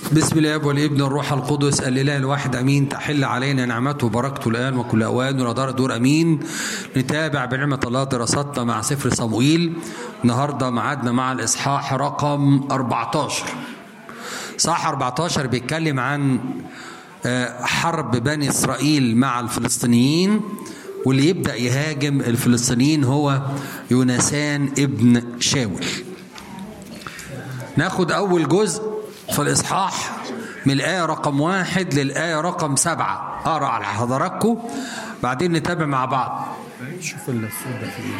بسم الله والابن الروح القدس الاله الواحد امين تحل علينا نعمته وبركته الان وكل اوان ونظر دور امين نتابع بنعمه الله دراستنا مع سفر صموئيل النهارده معادنا مع الاصحاح رقم 14 صح 14 بيتكلم عن حرب بني اسرائيل مع الفلسطينيين واللي يبدا يهاجم الفلسطينيين هو يونسان ابن شاول ناخد اول جزء في الإصحاح من الآية رقم واحد للآية رقم سبعة أقرأ على حضراتكم بعدين نتابع مع بعض شوف الصوت ده فيه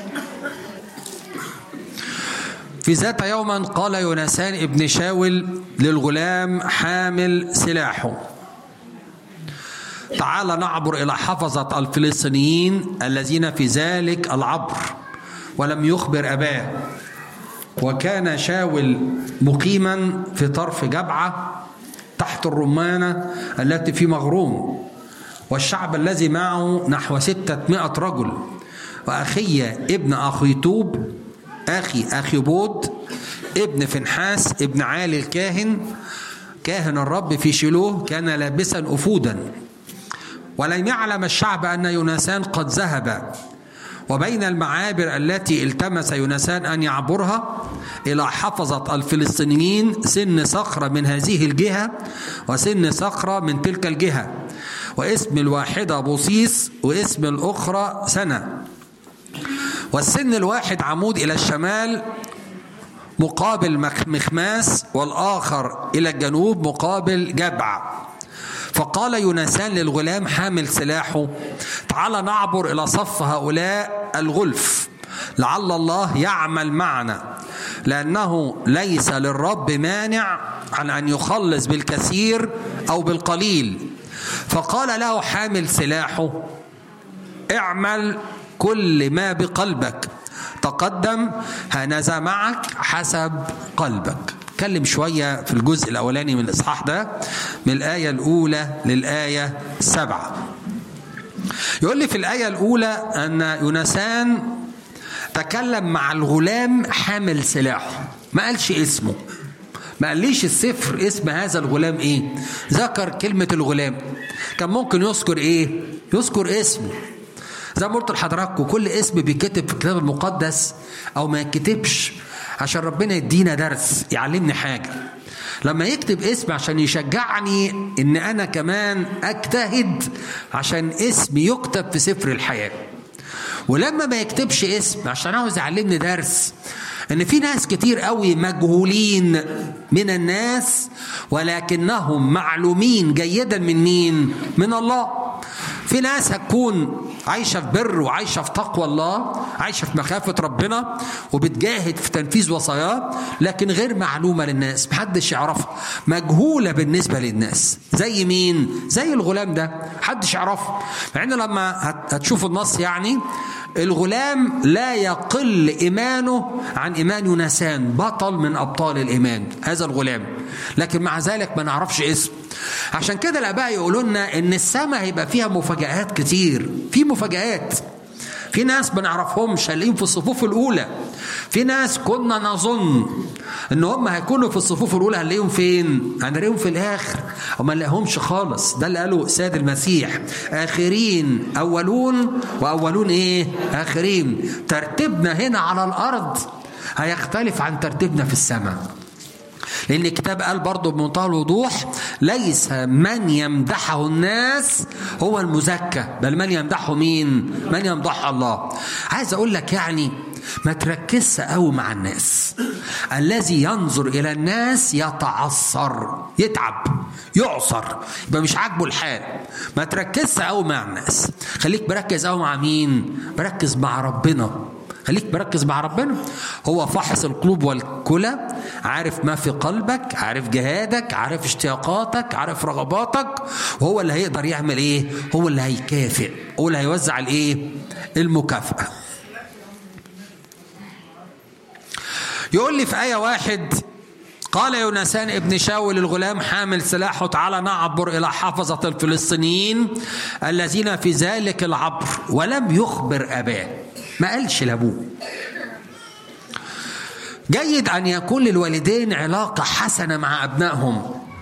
في ذات يوما قال يونسان ابن شاول للغلام حامل سلاحه تعال نعبر إلى حفظة الفلسطينيين الذين في ذلك العبر ولم يخبر أباه وكان شاول مقيما في طرف جبعة تحت الرمانة التي في مغروم والشعب الذي معه نحو ستة رجل وأخي ابن أخيتوب أخي أخي بود ابن فنحاس ابن عالي الكاهن كاهن الرب في شيلوه كان لابسا أفودا ولم يعلم الشعب أن يونسان قد ذهب وبين المعابر التي التمس يونسان أن يعبرها إلى حفظة الفلسطينيين سن صخرة من هذه الجهة وسن صخرة من تلك الجهة واسم الواحدة بوصيص واسم الأخرى سنة والسن الواحد عمود إلى الشمال مقابل مخماس والآخر إلى الجنوب مقابل جبع فقال يونسان للغلام حامل سلاحه تعال نعبر إلى صف هؤلاء الغلف لعل الله يعمل معنا لأنه ليس للرب مانع عن أن يخلص بالكثير أو بالقليل فقال له حامل سلاحه اعمل كل ما بقلبك تقدم هنذا معك حسب قلبك اتكلم شوية في الجزء الأولاني من الإصحاح ده من الآية الأولى للآية السبعة يقول لي في الآية الأولى أن يونسان تكلم مع الغلام حامل سلاحه ما قالش اسمه ما قاليش السفر اسم هذا الغلام ايه ذكر كلمة الغلام كان ممكن يذكر ايه يذكر اسمه زي ما قلت لحضراتكم كل اسم بيتكتب في الكتاب المقدس او ما يتكتبش عشان ربنا يدينا درس يعلمني حاجة لما يكتب اسم عشان يشجعني ان انا كمان اجتهد عشان اسمي يكتب في سفر الحياة ولما ما يكتبش اسم عشان عاوز يعلمني درس ان في ناس كتير قوي مجهولين من الناس ولكنهم معلومين جيدا من مين من الله في ناس هتكون عايشة في بر وعايشة في تقوى الله عايشة في مخافة ربنا وبتجاهد في تنفيذ وصاياه لكن غير معلومة للناس محدش يعرفها مجهولة بالنسبة للناس زي مين زي الغلام ده محدش يعرفه مع ان لما هتشوفوا النص يعني الغلام لا يقل إيمانه عن إيمان يونسان بطل من أبطال الإيمان هذا الغلام لكن مع ذلك ما نعرفش اسم عشان كده الآباء يقولوا لنا إن السماء هيبقى فيها مفاجآت كتير في مفاجآت في ناس ما نعرفهمش هنلاقيهم في الصفوف الأولى في ناس كنا نظن ان هم هيكونوا في الصفوف الاولى هنلاقيهم فين؟ هنلاقيهم في الاخر وما نلاقيهمش خالص ده اللي قاله سيد المسيح اخرين اولون واولون ايه؟ اخرين ترتيبنا هنا على الارض هيختلف عن ترتيبنا في السماء لأن الكتاب قال برضه بمنتهى الوضوح ليس من يمدحه الناس هو المزكى بل من يمدحه مين؟ من يمدحه الله عايز أقول لك يعني ما تركزش قوي مع الناس الذي ينظر إلى الناس يتعثر يتعب يعصر يبقى مش عاجبه الحال ما تركزش قوي مع الناس خليك مركز قوي مع مين؟ مركز مع ربنا خليك مركز مع ربنا هو فحص القلوب والكلى عارف ما في قلبك عارف جهادك عارف اشتياقاتك عارف رغباتك وهو اللي هيقدر يعمل ايه هو اللي هيكافئ هو اللي هيوزع الايه المكافأة يقول لي في آية واحد قال يونسان ابن شاول الغلام حامل سلاحه تعالى نعبر إلى حافظة الفلسطينيين الذين في ذلك العبر ولم يخبر أباه ما قالش لابوه جيد ان يكون للوالدين علاقه حسنه مع ابنائهم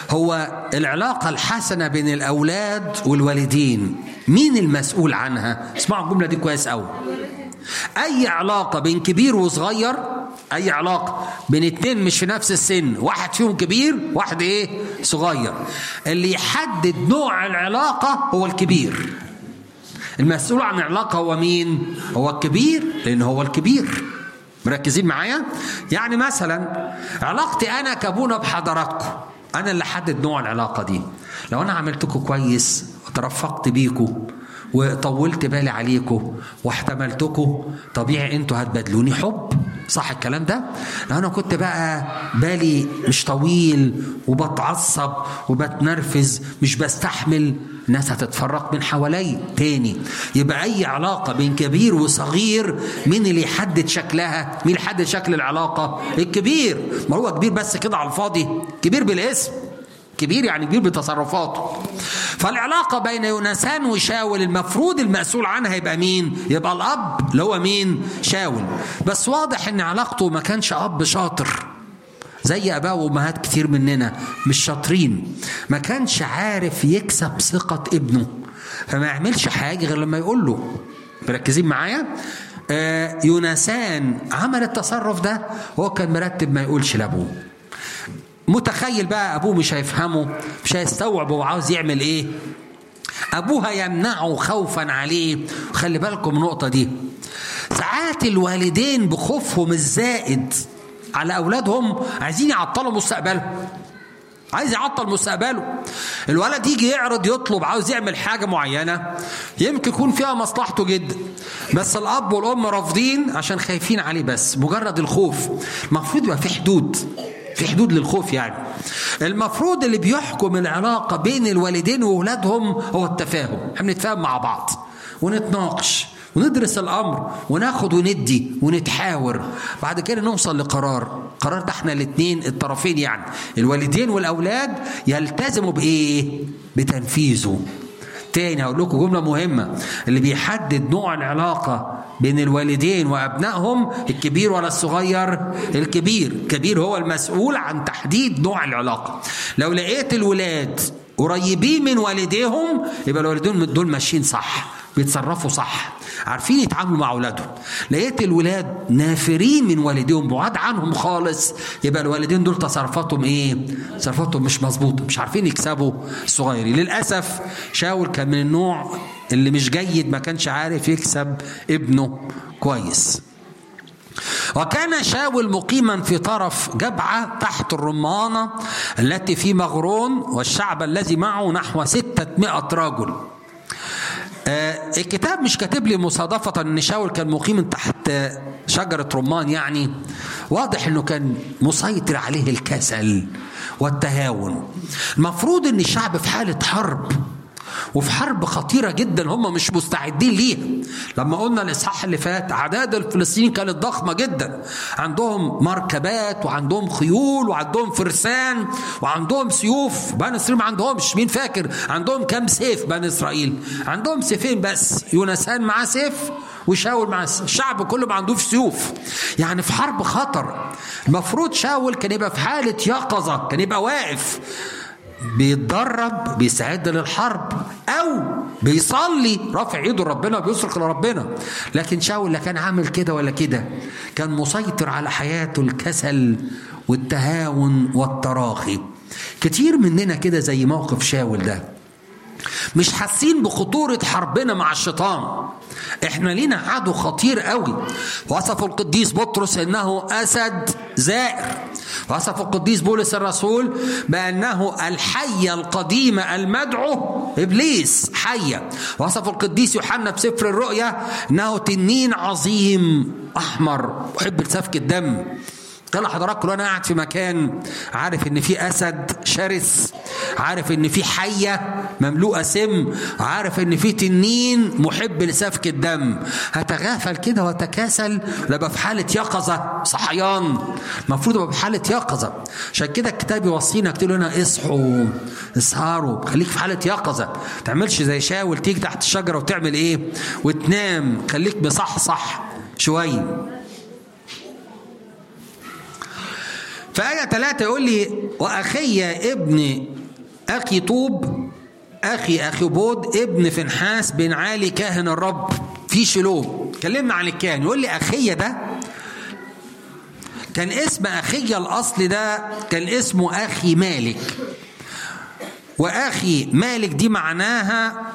هو العلاقة الحسنة بين الأولاد والوالدين مين المسؤول عنها اسمعوا الجملة دي كويس أوي أي علاقة بين كبير وصغير أي علاقة بين اتنين مش في نفس السن واحد فيهم كبير واحد إيه صغير اللي يحدد نوع العلاقة هو الكبير المسؤول عن العلاقة هو مين هو الكبير لأن هو الكبير مركزين معايا يعني مثلا علاقتي أنا كابونا بحضراتكم أنا اللي حدد نوع العلاقة دي لو أنا عملتكم كويس وترفقت بيكم وطولت بالي عليكم واحتملتكم طبيعي انتوا هتبادلوني حب صح الكلام ده لو انا كنت بقى بالي مش طويل وبتعصب وبتنرفز مش بستحمل الناس هتتفرق من حوالي تاني يبقى اي علاقه بين كبير وصغير مين اللي يحدد شكلها مين اللي يحدد شكل العلاقه الكبير ما هو كبير بس كده على الفاضي كبير بالاسم كبير يعني كبير بتصرفاته فالعلاقة بين يونسان وشاول المفروض المسؤول عنها يبقى مين يبقى الأب اللي هو مين شاول بس واضح ان علاقته ما كانش أب شاطر زي اباء وامهات كتير مننا مش شاطرين ما كانش عارف يكسب ثقة ابنه فما يعملش حاجة غير لما يقول له مركزين معايا آه يونسان عمل التصرف ده هو كان مرتب ما يقولش لابوه متخيل بقى ابوه مش هيفهمه مش هيستوعب هو عاوز يعمل ايه ابوها يمنعه خوفا عليه خلي بالكم من النقطه دي ساعات الوالدين بخوفهم الزائد على اولادهم عايزين يعطلوا مستقبلهم عايز يعطل مستقبله الولد يجي يعرض يطلب عاوز يعمل حاجة معينة يمكن يكون فيها مصلحته جدا بس الأب والأم رافضين عشان خايفين عليه بس مجرد الخوف المفروض يبقى في حدود في حدود للخوف يعني المفروض اللي بيحكم العلاقة بين الوالدين وأولادهم هو التفاهم احنا بنتفاهم مع بعض ونتناقش وندرس الامر وناخد وندي ونتحاور بعد كده نوصل لقرار قرار ده احنا الاثنين الطرفين يعني الوالدين والاولاد يلتزموا بايه بتنفيذه تاني هقول لكم جمله مهمه اللي بيحدد نوع العلاقه بين الوالدين وابنائهم الكبير ولا الصغير الكبير الكبير هو المسؤول عن تحديد نوع العلاقه لو لقيت الولاد قريبين من والديهم يبقى الوالدين دول ماشيين صح بيتصرفوا صح عارفين يتعاملوا مع اولادهم لقيت الولاد نافرين من والديهم بعاد عنهم خالص يبقى الوالدين دول تصرفاتهم ايه تصرفاتهم مش مظبوطه مش عارفين يكسبوا الصغيرين للاسف شاول كان من النوع اللي مش جيد ما كانش عارف يكسب ابنه كويس وكان شاول مقيما في طرف جبعة تحت الرمانة التي في مغرون والشعب الذي معه نحو ستة رجل آه الكتاب مش كاتب لي مصادفة ان شاول كان مقيم تحت شجرة رمان يعني واضح انه كان مسيطر عليه الكسل والتهاون المفروض ان الشعب في حالة حرب وفي حرب خطيرة جدا هم مش مستعدين ليها لما قلنا الإصحاح اللي فات أعداد الفلسطينيين كانت ضخمة جدا عندهم مركبات وعندهم خيول وعندهم فرسان وعندهم سيوف بني إسرائيل ما عندهمش مين فاكر عندهم كم سيف بني إسرائيل عندهم سيفين بس يونسان معاه سيف وشاول مع الشعب كله ما عندوش سيوف يعني في حرب خطر المفروض شاول كان يبقى في حالة يقظة كان يبقى واقف بيتدرب بيستعد للحرب او بيصلي رافع ايده لربنا بيصرخ لربنا لكن شاول لا كان عامل كده ولا كده كان مسيطر على حياته الكسل والتهاون والتراخي كتير مننا كده زي موقف شاول ده مش حاسين بخطورة حربنا مع الشيطان احنا لينا عدو خطير قوي وصف القديس بطرس انه اسد زائر وصف القديس بولس الرسول بانه الحيه القديمه المدعو ابليس حيه وصف القديس يوحنا في سفر الرؤيا انه تنين عظيم احمر محب لسفك الدم قال حضراتكم انا قاعد في مكان عارف ان في اسد شرس عارف ان في حيه مملوءه سم عارف ان في تنين محب لسفك الدم هتغافل كده واتكاسل ولا في حاله يقظه صحيان المفروض ابقى في حاله يقظه عشان كده الكتاب يوصينا كتير لنا اصحوا اسهروا خليك في حاله يقظه ما تعملش زي شاول تيجي تحت الشجره وتعمل ايه وتنام خليك مصحصح شويه في آية ثلاثة يقول لي وأخي ابن أخي طوب أخي أخي بود ابن فنحاس بن عالي كاهن الرب في شلوم كلمنا عن الكاهن يقول لي أخي ده كان اسم أخي الأصل ده كان اسمه أخي مالك وأخي مالك دي معناها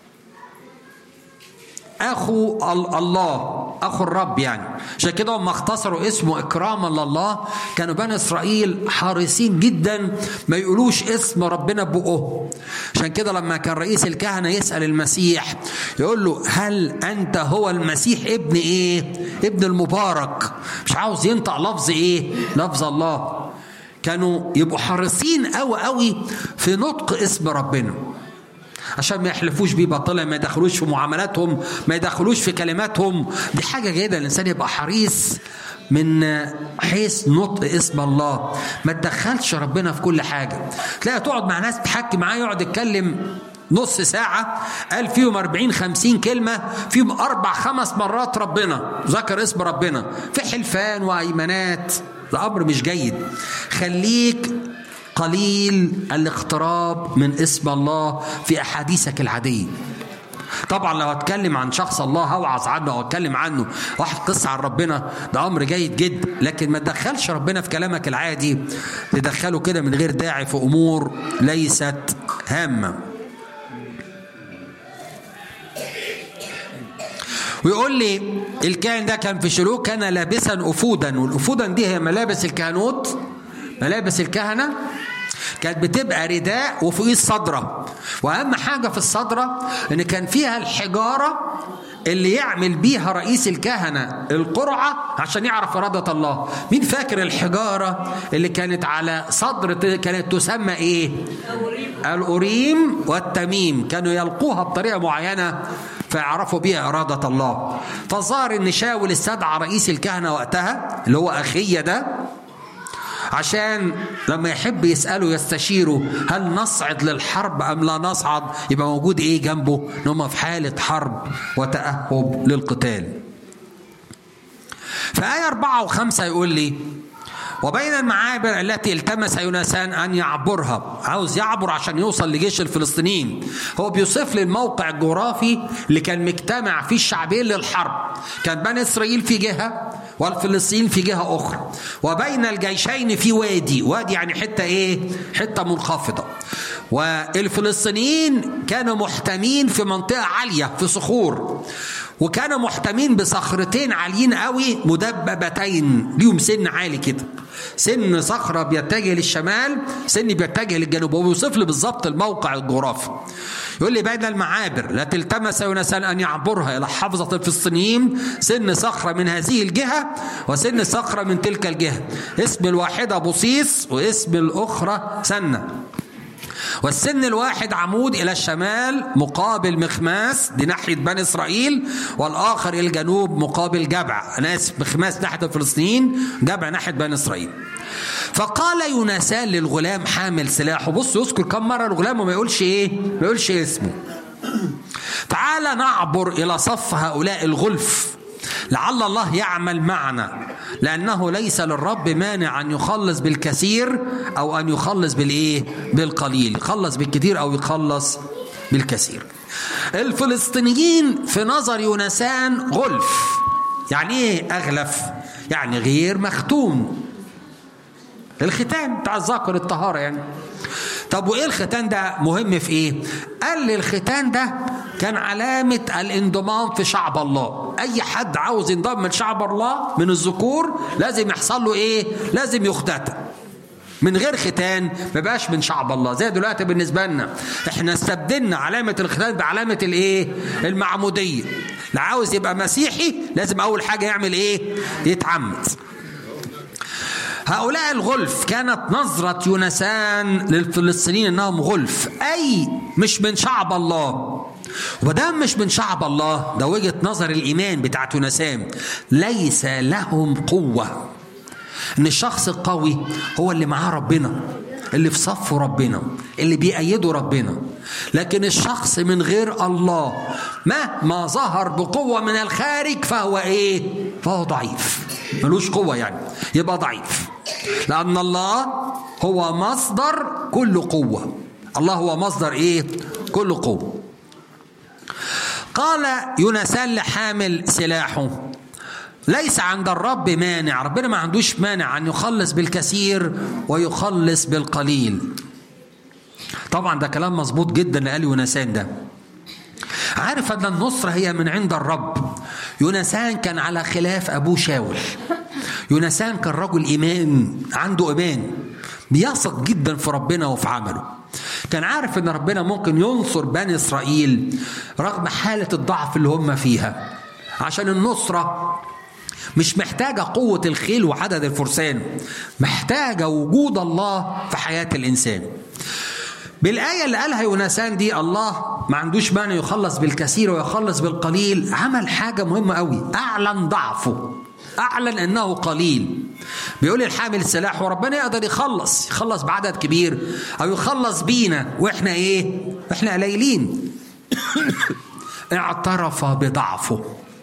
اخو الله اخو الرب يعني عشان كده هم اختصروا اسمه اكراما لله كانوا بني اسرائيل حريصين جدا ما يقولوش اسم ربنا ببقه عشان كده لما كان رئيس الكهنه يسال المسيح يقول له هل انت هو المسيح ابن ايه ابن المبارك مش عاوز ينطق لفظ ايه لفظ الله كانوا يبقوا حريصين قوي قوي في نطق اسم ربنا عشان ما يحلفوش بيه باطلا ما يدخلوش في معاملاتهم ما يدخلوش في كلماتهم دي حاجة جيدة الإنسان يبقى حريص من حيث نطق اسم الله ما تدخلش ربنا في كل حاجة تلاقي تقعد مع ناس تحكي معاه يقعد يتكلم نص ساعة قال فيهم 40 50 كلمة فيهم أربع خمس مرات ربنا ذكر اسم ربنا في حلفان وأيمانات ده أمر مش جيد خليك قليل الاقتراب من اسم الله في احاديثك العاديه طبعا لو اتكلم عن شخص الله هوعظ عنه او اتكلم عنه واحد قصه عن ربنا ده امر جيد جدا لكن ما تدخلش ربنا في كلامك العادي تدخله كده من غير داعي في امور ليست هامه ويقول لي الكائن ده كان في شلوك كان لابسا افودا والافودا دي هي ملابس الكهنوت ملابس الكهنه كانت بتبقى رداء وفوقيه الصدرة وأهم حاجة في الصدرة إن كان فيها الحجارة اللي يعمل بيها رئيس الكهنة القرعة عشان يعرف إرادة الله مين فاكر الحجارة اللي كانت على صدر كانت تسمى إيه الأوريم والتميم كانوا يلقوها بطريقة معينة فيعرفوا بيها إرادة الله فظهر إن شاول استدعى رئيس الكهنة وقتها اللي هو أخية ده عشان لما يحب يسأله يستشيره هل نصعد للحرب أم لا نصعد يبقى موجود إيه جنبه إن هم في حالة حرب وتأهب للقتال في آية أربعة وخمسة يقول لي وبين المعابر التي التمس يونسان أن يعبرها عاوز يعبر عشان يوصل لجيش الفلسطينيين هو بيوصف لي الموقع الجغرافي اللي كان مجتمع فيه الشعبين للحرب كان بني إسرائيل في جهة والفلسطينيين في جهة أخرى وبين الجيشين في وادي وادي يعني حتة إيه حتة منخفضة والفلسطينيين كانوا محتمين في منطقة عالية في صخور وكانوا محتمين بصخرتين عاليين قوي مدببتين ليهم سن عالي كده سن صخرة بيتجه للشمال سن بيتجه للجنوب هو بيوصف لي بالظبط الموقع الجغرافي يقول لي بين المعابر لا تلتمس يونسان أن يعبرها إلى حافظة الفلسطينيين سن صخرة من هذه الجهة وسن صخرة من تلك الجهة اسم الواحدة بصيص واسم الأخرى سنة والسن الواحد عمود إلى الشمال مقابل مخماس دي ناحية بني إسرائيل والآخر إلى الجنوب مقابل جبع أنا آسف مخماس ناحية الفلسطينيين جبع ناحية بني إسرائيل فقال يونسان للغلام حامل سلاحه بص يذكر كم مرة الغلام وما يقولش إيه ما يقولش اسمه تعال نعبر إلى صف هؤلاء الغلف لعل الله يعمل معنا لأنه ليس للرب مانع أن يخلص بالكثير أو أن يخلص بالإيه بالقليل يخلص بالكثير أو يخلص بالكثير الفلسطينيين في نظر يونسان غلف يعني ايه اغلف يعني غير مختوم الختان بتاع الذكر الطهاره يعني طب وايه الختان ده مهم في ايه قال لي الختان ده كان علامة الانضمام في شعب الله اي حد عاوز ينضم من شعب الله من الذكور لازم يحصل له ايه لازم يختتن من غير ختان ما بقاش من شعب الله زي دلوقتي بالنسبه لنا احنا استبدلنا علامه الختان بعلامه الايه المعموديه اللي عاوز يبقى مسيحي لازم اول حاجه يعمل ايه يتعمد هؤلاء الغلف كانت نظرة يونسان للفلسطينيين انهم غلف اي مش من شعب الله ودام مش من شعب الله ده وجهة نظر الايمان بتاعت يونسان ليس لهم قوة ان الشخص القوي هو اللي معاه ربنا اللي في صفه ربنا اللي بيأيده ربنا لكن الشخص من غير الله مهما ظهر بقوة من الخارج فهو ايه فهو ضعيف ملوش قوة يعني يبقى ضعيف لأن الله هو مصدر كل قوة الله هو مصدر إيه كل قوة قال يونسان لحامل سلاحه ليس عند الرب مانع ربنا ما عندوش مانع أن يخلص بالكثير ويخلص بالقليل طبعا ده كلام مظبوط جدا اللي قال يونسان ده عارف ان النصرة هي من عند الرب يونسان كان على خلاف ابوه شاول يونسان كان رجل ايمان عنده ايمان بيثق جدا في ربنا وفي عمله كان عارف ان ربنا ممكن ينصر بني اسرائيل رغم حالة الضعف اللي هم فيها عشان النصرة مش محتاجة قوة الخيل وعدد الفرسان محتاجة وجود الله في حياة الإنسان بالآية اللي قالها يونسان دي الله ما عندوش مانع يخلص بالكثير ويخلص بالقليل عمل حاجة مهمة قوي أعلن ضعفه أعلن أنه قليل بيقول الحامل السلاح وربنا يقدر يخلص يخلص بعدد كبير أو يخلص بينا وإحنا إيه إحنا قليلين اعترف بضعفه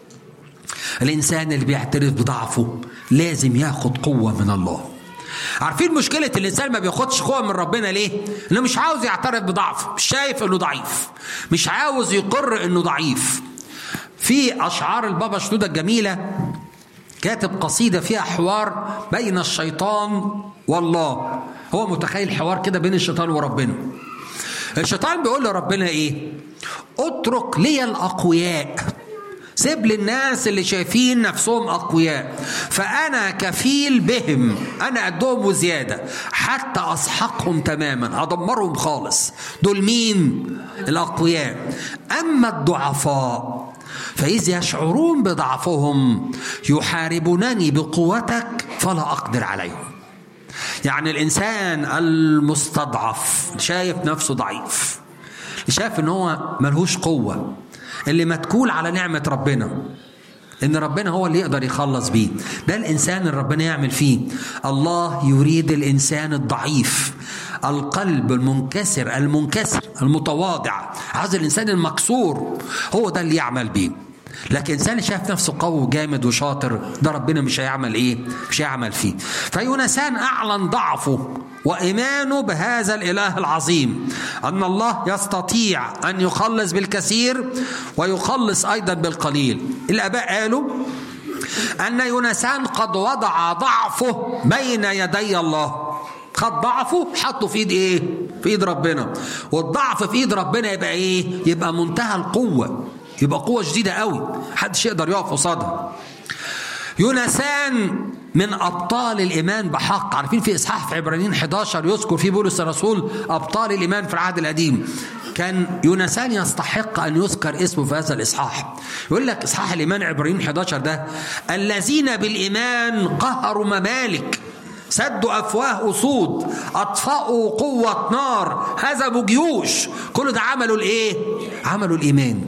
الإنسان اللي بيعترف بضعفه لازم ياخد قوة من الله عارفين مشكلة الإنسان ما بياخدش قوة من ربنا ليه؟ إنه مش عاوز يعترف بضعفه، مش شايف إنه ضعيف، مش عاوز يقر إنه ضعيف. في أشعار البابا شنودة الجميلة كاتب قصيدة فيها حوار بين الشيطان والله. هو متخيل حوار كده بين الشيطان وربنا. الشيطان بيقول لربنا إيه؟ اترك لي الأقوياء سيب للناس اللي شايفين نفسهم أقوياء فأنا كفيل بهم أنا قدهم وزيادة حتى أسحقهم تماما أدمرهم خالص دول مين الأقوياء أما الضعفاء فإذ يشعرون بضعفهم يحاربونني بقوتك فلا أقدر عليهم يعني الإنسان المستضعف شايف نفسه ضعيف شايف ان هو ملهوش قوه اللي متكول على نعمة ربنا إن ربنا هو اللي يقدر يخلص بيه ده الإنسان اللي ربنا يعمل فيه الله يريد الإنسان الضعيف القلب المنكسر المنكسر المتواضع عايز الإنسان المكسور هو ده اللي يعمل بيه لكن انسان شايف نفسه قوي وجامد وشاطر ده ربنا مش هيعمل ايه مش هيعمل فيه فيونسان اعلن ضعفه وايمانه بهذا الاله العظيم ان الله يستطيع ان يخلص بالكثير ويخلص ايضا بالقليل الاباء قالوا ان يونسان قد وضع ضعفه بين يدي الله خد ضعفه حطه في ايد ايه في ايد ربنا والضعف في ايد ربنا يبقى ايه يبقى منتهى القوه يبقى قوة شديدة قوي محدش يقدر يقف قصادها يونسان من أبطال الإيمان بحق عارفين في إصحاح في عبرانيين 11 يذكر فيه بولس الرسول أبطال الإيمان في العهد القديم كان يونسان يستحق أن يذكر اسمه في هذا الإصحاح يقول لك إصحاح الإيمان عبرانيين 11 ده الذين بالإيمان قهروا ممالك سدوا أفواه أسود أطفأوا قوة نار هزموا جيوش كل ده عملوا الإيه؟ عملوا الإيمان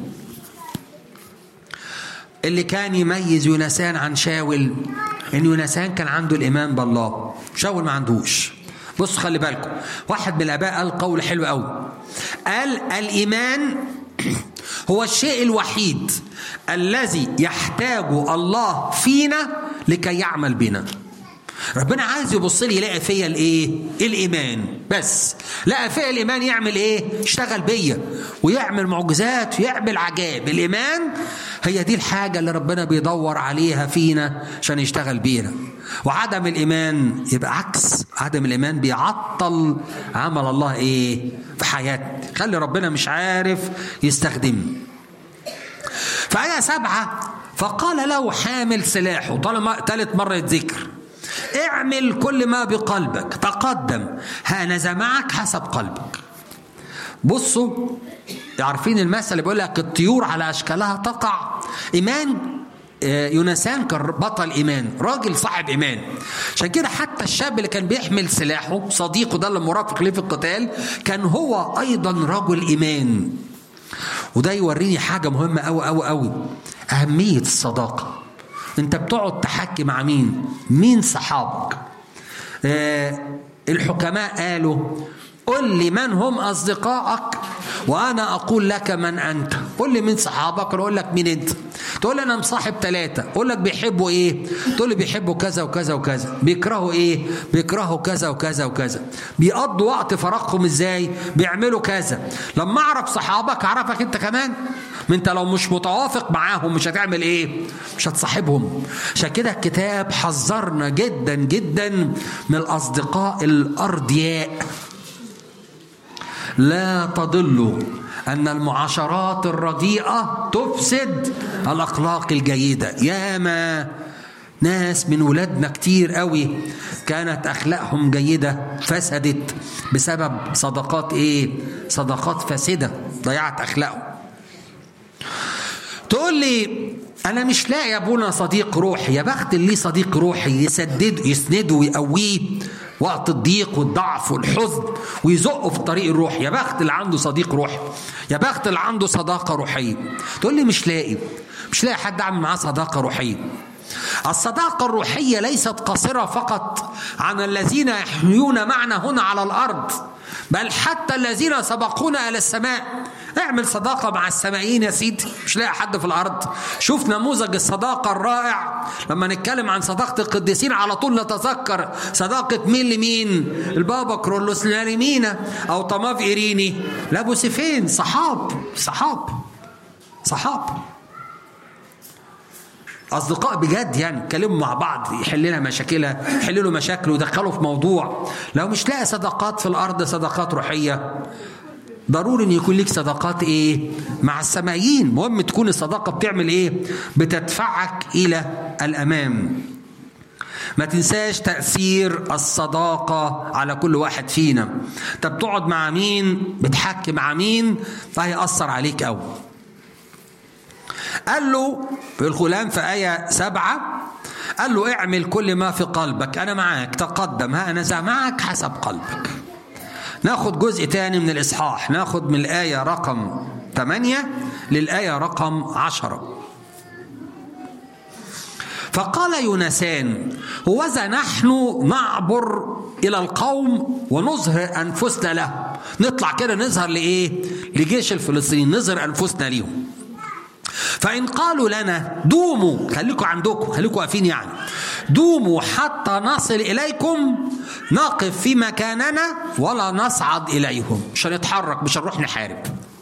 اللي كان يميز يونسان عن شاول ان يونسان كان عنده الايمان بالله شاول ما عندوش بص خلي بالكم واحد من الاباء قال قول حلو قوي قال الايمان هو الشيء الوحيد الذي يحتاجه الله فينا لكي يعمل بنا ربنا عايز يبص لي يلاقي فيا الايه؟ الايمان بس لقى فيا الايمان يعمل ايه؟ يشتغل بيا ويعمل معجزات ويعمل عجائب الايمان هي دي الحاجه اللي ربنا بيدور عليها فينا عشان يشتغل بينا وعدم الايمان يبقى عكس عدم الايمان بيعطل عمل الله ايه؟ في حياتنا خلي ربنا مش عارف يستخدمني في آية سبعة فقال له حامل سلاحه طالما ثالث مرة يتذكر اعمل كل ما بقلبك تقدم هانذا معك حسب قلبك بصوا عارفين المثل اللي بيقول لك الطيور على اشكالها تقع ايمان يونسان كان بطل ايمان راجل صاحب ايمان عشان كده حتى الشاب اللي كان بيحمل سلاحه صديقه ده اللي مرافق ليه في القتال كان هو ايضا رجل ايمان وده يوريني حاجه مهمه قوي قوي قوي اهميه الصداقه انت بتقعد تحكي مع مين مين صحابك آه الحكماء قالوا قل لي من هم اصدقائك وانا اقول لك من انت قل لي مين صحابك اقول لك مين انت تقول لي انا مصاحب ثلاثه اقول لك بيحبوا ايه تقول لي بيحبوا كذا وكذا وكذا بيكرهوا ايه بيكرهوا كذا وكذا وكذا بيقضوا وقت فراغهم ازاي بيعملوا كذا لما اعرف صحابك اعرفك انت كمان ما انت لو مش متوافق معاهم مش هتعمل ايه مش هتصاحبهم عشان كده الكتاب حذرنا جدا جدا من الاصدقاء الاردياء لا تضلوا أن المعاشرات الرديئة تفسد الأخلاق الجيدة ياما ناس من ولادنا كتير قوي كانت أخلاقهم جيدة فسدت بسبب صداقات إيه؟ صداقات فاسدة ضيعت أخلاقهم تقول لي أنا مش لاقي يا أبونا صديق روحي يا بخت اللي صديق روحي يسدد يسنده ويقويه وقت الضيق والضعف والحزن ويزقه في الطريق الروحي يا بخت اللي عنده صديق روحي يا بخت اللي عنده صداقة روحية تقول لي مش لاقي مش لاقي حد أعمل معاه صداقة روحية الصداقة الروحية ليست قاصرة فقط عن الذين يحيون معنا هنا على الأرض بل حتى الذين سبقونا إلى السماء اعمل صداقة مع السمائيين يا سيدي مش لاقي حد في الأرض شوف نموذج الصداقة الرائع لما نتكلم عن صداقة القديسين على طول نتذكر صداقة مين لمين البابا كرولوس لاريمينا أو طماف إيريني لابو سيفين صحاب صحاب صحاب اصدقاء بجد يعني يتكلموا مع بعض يحل لنا مشاكلها يحل له مشاكله ويدخله في موضوع لو مش لاقي صداقات في الارض صداقات روحيه ضروري ان يكون ليك صداقات ايه مع السمايين مهم تكون الصداقه بتعمل ايه بتدفعك الى الامام ما تنساش تأثير الصداقة على كل واحد فينا انت بتقعد مع مين بتحكي مع مين فهيأثر عليك أوي قال له في الغلام في آية سبعة قال له اعمل كل ما في قلبك أنا معاك تقدم ها أنا معك حسب قلبك ناخد جزء تاني من الإصحاح ناخد من الآية رقم 8 للآية رقم 10 فقال يونسان هوذا نحن نعبر إلى القوم ونظهر أنفسنا له نطلع كده نظهر لإيه لجيش الفلسطينيين نظهر أنفسنا ليهم فإن قالوا لنا دوموا خليكم عندكم خليكم واقفين يعني دوموا حتى نصل إليكم نقف في مكاننا ولا نصعد إليهم مش هنتحرك مش هنروح نحارب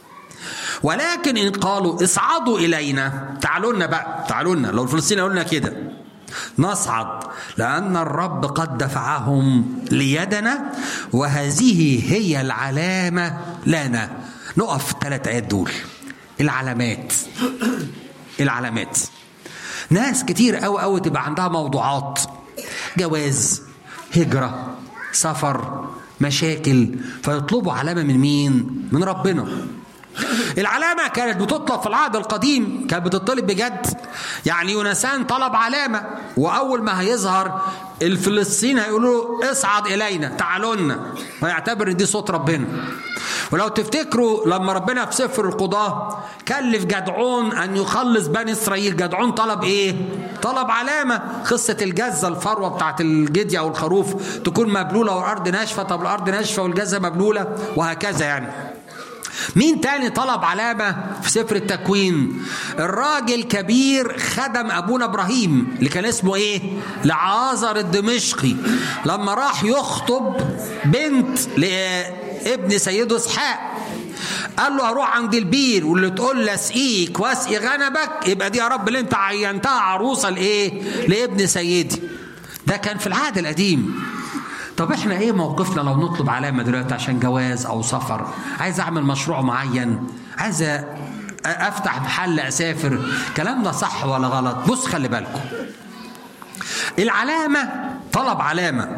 ولكن إن قالوا اصعدوا إلينا تعالوا لنا بقى تعالوا لنا لو الفلسطينيين قلنا كده نصعد لأن الرب قد دفعهم ليدنا وهذه هي العلامة لنا نقف ثلاث آيات دول العلامات العلامات ناس كتير قوي قوي تبقى عندها موضوعات جواز هجرة سفر مشاكل فيطلبوا علامة من مين؟ من ربنا العلامة كانت بتطلب في العهد القديم كانت بتطلب بجد يعني يونسان طلب علامة وأول ما هيظهر الفلسطين هيقولوا له اصعد إلينا تعالوا لنا ويعتبر إن دي صوت ربنا ولو تفتكروا لما ربنا في سفر القضاة كلف جدعون أن يخلص بني إسرائيل جدعون طلب إيه؟ طلب علامة قصة الجزة الفروة بتاعت الجدي أو الخروف تكون مبلولة والأرض ناشفة طب الأرض ناشفة والجزة مبلولة وهكذا يعني مين تاني طلب علامة في سفر التكوين الراجل كبير خدم أبونا إبراهيم اللي كان اسمه إيه لعازر الدمشقي لما راح يخطب بنت لابن سيده إسحاق قال له هروح عند البير واللي تقول له اسقيك واسقي غنمك يبقى دي يا رب اللي انت عينتها عروسه لايه؟ لابن سيدي. ده كان في العهد القديم. طب احنا ايه موقفنا لو نطلب علامه دلوقتي عشان جواز او سفر عايز اعمل مشروع معين عايز افتح محل اسافر الكلام ده صح ولا غلط بص خلي بالكم العلامه طلب علامه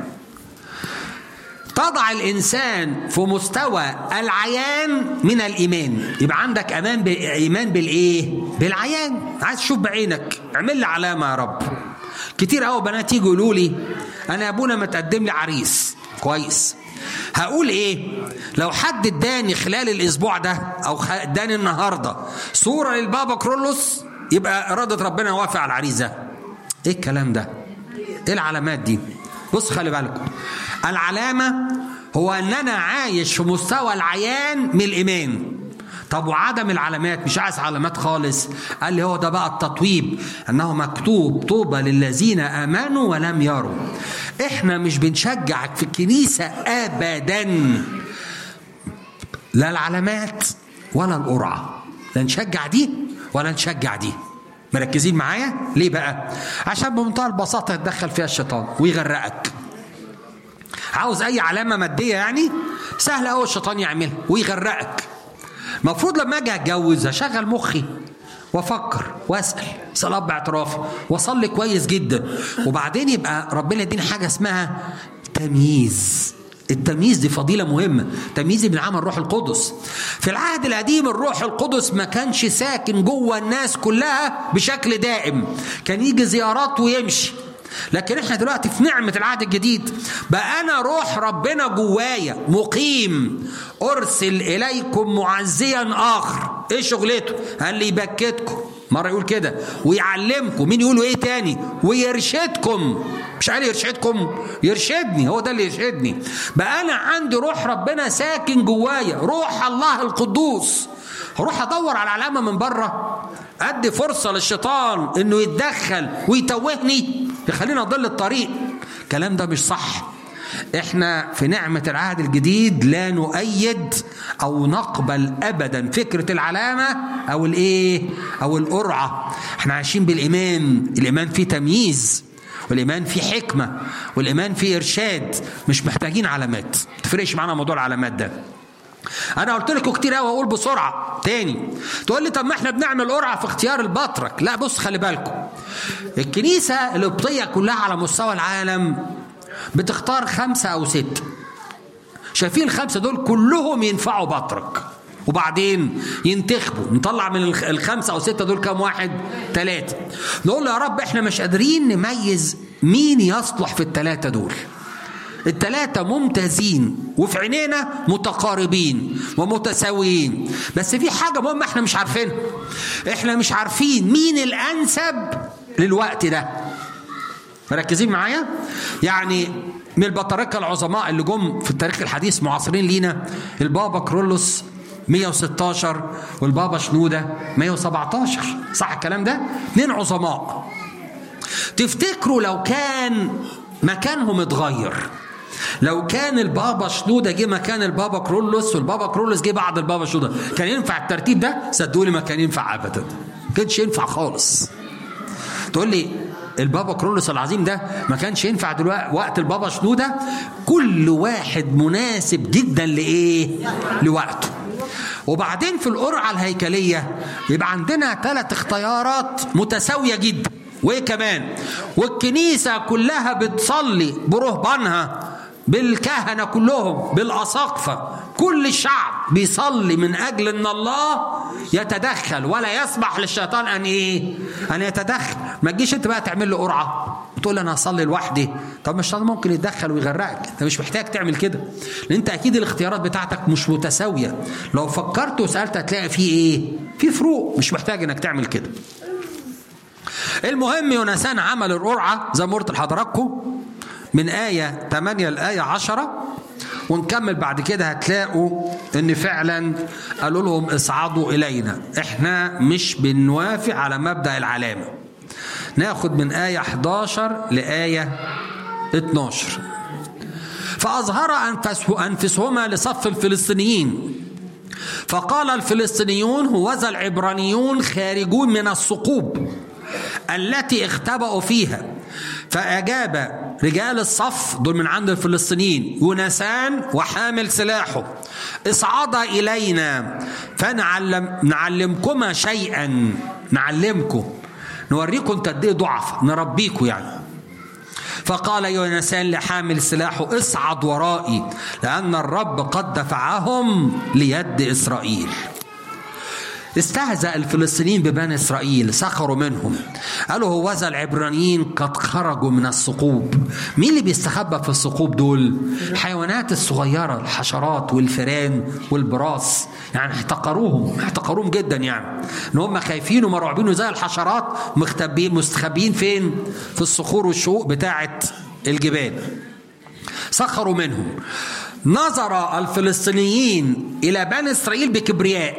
تضع الانسان في مستوى العيان من الايمان يبقى عندك امان بايمان بالايه بالعيان عايز تشوف بعينك اعمل لي علامه يا رب كتير قوي بنات يجوا يقولوا لي انا يا ابونا متقدم لي عريس كويس هقول ايه لو حد اداني خلال الاسبوع ده او اداني النهارده صوره للبابا كرولوس يبقى اراده ربنا وافق على العريس ده ايه الكلام ده ايه العلامات دي بص خلي بالكم العلامه هو ان انا عايش في مستوى العيان من الايمان طب وعدم العلامات مش عايز علامات خالص قال لي هو ده بقى التطويب انه مكتوب طوبى للذين امنوا ولم يروا احنا مش بنشجعك في الكنيسه ابدا لا العلامات ولا القرعه لا نشجع دي ولا نشجع دي مركزين معايا ليه بقى عشان بمنتهى البساطه يتدخل فيها الشيطان ويغرقك عاوز اي علامه ماديه يعني سهل قوي الشيطان يعملها ويغرقك المفروض لما اجي اتجوز اشغل مخي وافكر واسال صلاه باعترافي واصلي كويس جدا وبعدين يبقى ربنا يديني حاجه اسمها تمييز التمييز دي فضيله مهمه تمييز من عمل الروح القدس في العهد القديم الروح القدس ما كانش ساكن جوه الناس كلها بشكل دائم كان يجي زيارات ويمشي لكن احنا دلوقتي في نعمة العهد الجديد بقى أنا روح ربنا جوايا مقيم أرسل إليكم معزيا آخر إيه شغلته؟ قال لي يبكتكم مرة يقول كده ويعلمكم مين يقولوا إيه تاني ويرشدكم مش قال يرشدكم يرشدني هو ده اللي يرشدني بقى أنا عندي روح ربنا ساكن جوايا روح الله القدوس هروح ادور على علامه من بره ادي فرصه للشيطان انه يتدخل ويتوهني يخليني اضل الطريق الكلام ده مش صح احنا في نعمة العهد الجديد لا نؤيد او نقبل ابدا فكرة العلامة او الايه او القرعة احنا عايشين بالايمان الايمان فيه تمييز والايمان فيه حكمة والايمان فيه ارشاد مش محتاجين علامات تفرقش معانا موضوع العلامات ده انا قلت لكم كتير قوي اقول بسرعه تاني تقول لي طب ما احنا بنعمل قرعه في اختيار البطرك لا بص خلي بالكم الكنيسه القبطيه كلها على مستوى العالم بتختار خمسه او سته شايفين الخمسه دول كلهم ينفعوا بطرك وبعدين ينتخبوا نطلع من الخمسه او سته دول كام واحد ثلاثه نقول له يا رب احنا مش قادرين نميز مين يصلح في الثلاثه دول التلاتة ممتازين وفي عينينا متقاربين ومتساويين بس في حاجة مهمة احنا مش عارفينها احنا مش عارفين مين الأنسب للوقت ده مركزين معايا يعني من البطاركة العظماء اللي جم في التاريخ الحديث معاصرين لينا البابا كرولوس 116 والبابا شنودة 117 صح الكلام ده؟ اثنين عظماء تفتكروا لو كان مكانهم اتغير لو كان البابا شنودة جه مكان البابا كرولوس والبابا كرولوس جه بعد البابا شنودة كان ينفع الترتيب ده صدقوني ما كان ينفع ابدا ما كانش ينفع خالص تقول لي البابا كرولوس العظيم ده ما كانش ينفع دلوقتي وقت البابا شنودة كل واحد مناسب جدا لايه لوقته وبعدين في القرعة الهيكلية يبقى عندنا ثلاث اختيارات متساوية جدا وايه كمان والكنيسة كلها بتصلي برهبانها بالكهنة كلهم بالأساقفة كل الشعب بيصلي من أجل أن الله يتدخل ولا يسمح للشيطان أن إيه أن يتدخل ما تجيش أنت بقى تعمل له قرعة وتقول أنا هصلي لوحدي طب مش الشيطان ممكن يتدخل ويغرقك أنت مش محتاج تعمل كده لأن أنت أكيد الاختيارات بتاعتك مش متساوية لو فكرت وسألت هتلاقي في إيه في فروق مش محتاج أنك تعمل كده المهم يونسان عمل القرعة زي ما قلت لحضراتكم من آية 8 لآية 10 ونكمل بعد كده هتلاقوا ان فعلا قالوا لهم اصعدوا الينا احنا مش بنوافق على مبدا العلامه ناخد من ايه 11 لايه 12 فاظهر أنفسه انفسهما لصف الفلسطينيين فقال الفلسطينيون هوذا العبرانيون خارجون من الثقوب التي اختبأوا فيها فأجاب رجال الصف دول من عند الفلسطينيين يونسان وحامل سلاحه اصعدا إلينا فنعلم نعلمكما شيئا نعلمكم نوريكم انت قد ايه ضعف نربيكم يعني فقال يونسان لحامل سلاحه اصعد ورائي لأن الرب قد دفعهم ليد إسرائيل استهزأ الفلسطينيين ببني إسرائيل سخروا منهم قالوا هوذا العبرانيين قد خرجوا من الثقوب مين اللي بيستخبى في الثقوب دول الحيوانات الصغيرة الحشرات والفئران والبراس يعني احتقروهم احتقروهم جدا يعني ان هم خايفين ومرعوبين زي الحشرات مختبين مستخبيين فين في الصخور والشقوق بتاعه الجبال سخروا منهم نظر الفلسطينيين الى بني اسرائيل بكبرياء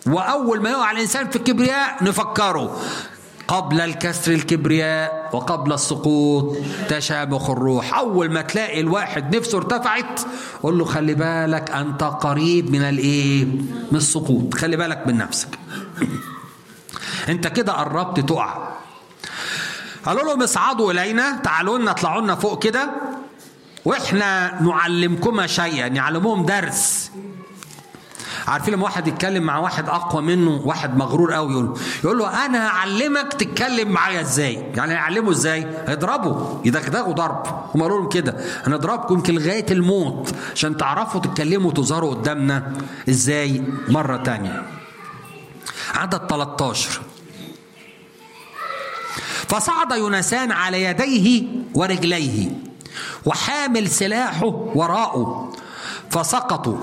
واول ما يقع الانسان في الكبرياء نفكره قبل الكسر الكبرياء وقبل السقوط تشابخ الروح اول ما تلاقي الواحد نفسه ارتفعت قول له خلي بالك انت قريب من الايه من السقوط خلي بالك من نفسك انت كده قربت تقع قالوا لهم اصعدوا الينا تعالوا لنا اطلعوا لنا فوق كده واحنا نعلمكما شيئا نعلمهم درس عارفين لما واحد يتكلم مع واحد اقوى منه واحد مغرور قوي يقول يقول له انا هعلمك تتكلم معايا ازاي يعني هيعلمه ازاي هيضربه يدغدغوا ضرب هم قالوا لهم كده هنضربكم يمكن لغايه الموت عشان تعرفوا تتكلموا وتظهروا قدامنا ازاي مره تانية عدد 13 فصعد يونسان على يديه ورجليه وحامل سلاحه وراءه فسقطوا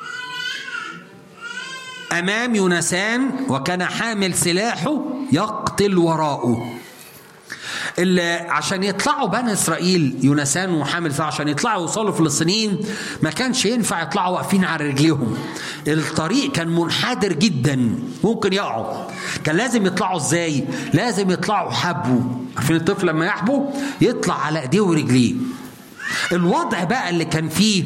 امام يونسان وكان حامل سلاحه يقتل وراءه اللي عشان يطلعوا بني اسرائيل يونسان وحامل سلاح عشان يطلعوا يوصلوا فلسطينيين ما كانش ينفع يطلعوا واقفين على رجليهم الطريق كان منحدر جدا ممكن يقعوا كان لازم يطلعوا ازاي لازم يطلعوا حبوا عارفين الطفل لما يحبوا يطلع على ايديه ورجليه الوضع بقى اللي كان فيه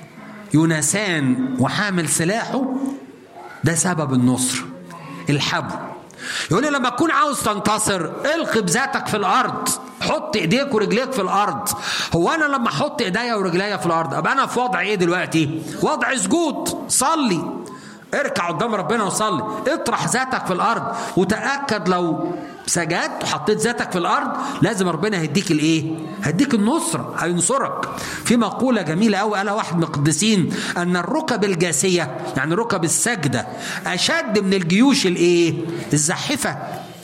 يونسان وحامل سلاحه ده سبب النصر الحبو يقول لي لما تكون عاوز تنتصر القي بذاتك في الارض حط ايديك ورجليك في الارض هو انا لما احط ايديا ورجليا في الارض ابقى انا في وضع ايه دلوقتي وضع سجود صلي اركع قدام ربنا وصلي اطرح ذاتك في الارض وتاكد لو سجدت وحطيت ذاتك في الارض لازم ربنا هيديك الايه هيديك النصره هينصرك في مقوله جميله قوي قالها واحد من القديسين ان الركب الجاسيه يعني ركب السجده اشد من الجيوش الايه الزاحفه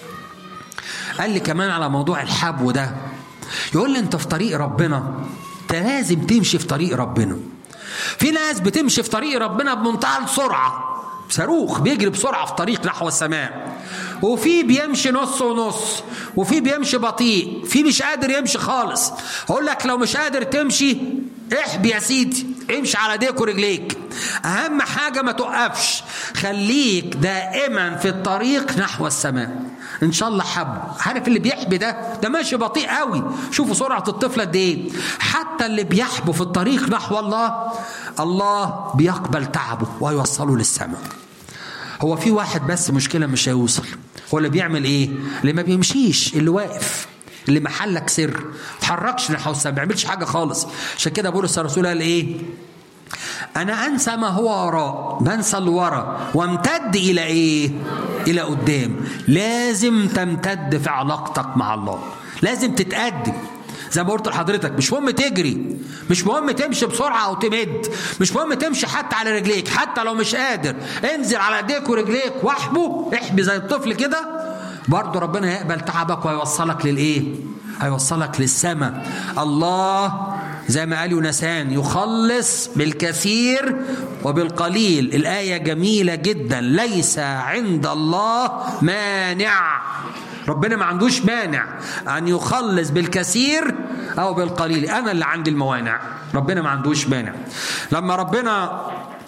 قال لي كمان على موضوع الحبو ده يقول لي انت في طريق ربنا انت لازم تمشي في طريق ربنا في ناس بتمشي في طريق ربنا بمنتهى السرعه صاروخ بيجري بسرعه في طريق نحو السماء وفي بيمشي نص ونص وفي بيمشي بطيء في مش قادر يمشي خالص اقول لك لو مش قادر تمشي احبي يا سيدي امشي على ايديك ورجليك اهم حاجه ما توقفش خليك دائما في الطريق نحو السماء ان شاء الله حب عارف اللي بيحبي ده ده ماشي بطيء قوي شوفوا سرعه الطفل قد ايه حتى اللي بيحبوا في الطريق نحو الله الله بيقبل تعبه ويوصله للسماء هو في واحد بس مشكله مش هيوصل هو اللي بيعمل ايه اللي ما بيمشيش اللي واقف اللي محلك سر ما تحركش نحو السماء ما بيعملش حاجه خالص عشان كده بولس الرسول قال ايه انا انسى ما هو وراء بنسى اللي ورا وامتد الى ايه الى قدام لازم تمتد في علاقتك مع الله لازم تتقدم زي ما قلت لحضرتك مش مهم تجري مش مهم تمشي بسرعه او تمد مش مهم تمشي حتى على رجليك حتى لو مش قادر انزل على ايديك ورجليك واحبو احبي زي الطفل كده برضه ربنا يقبل تعبك ويوصلك للايه هيوصلك للسماء الله زي ما قال يونسان يخلص بالكثير وبالقليل الآية جميلة جدا ليس عند الله مانع ربنا ما عندوش مانع أن يخلص بالكثير أو بالقليل أنا اللي عندي الموانع ربنا ما عندوش مانع لما ربنا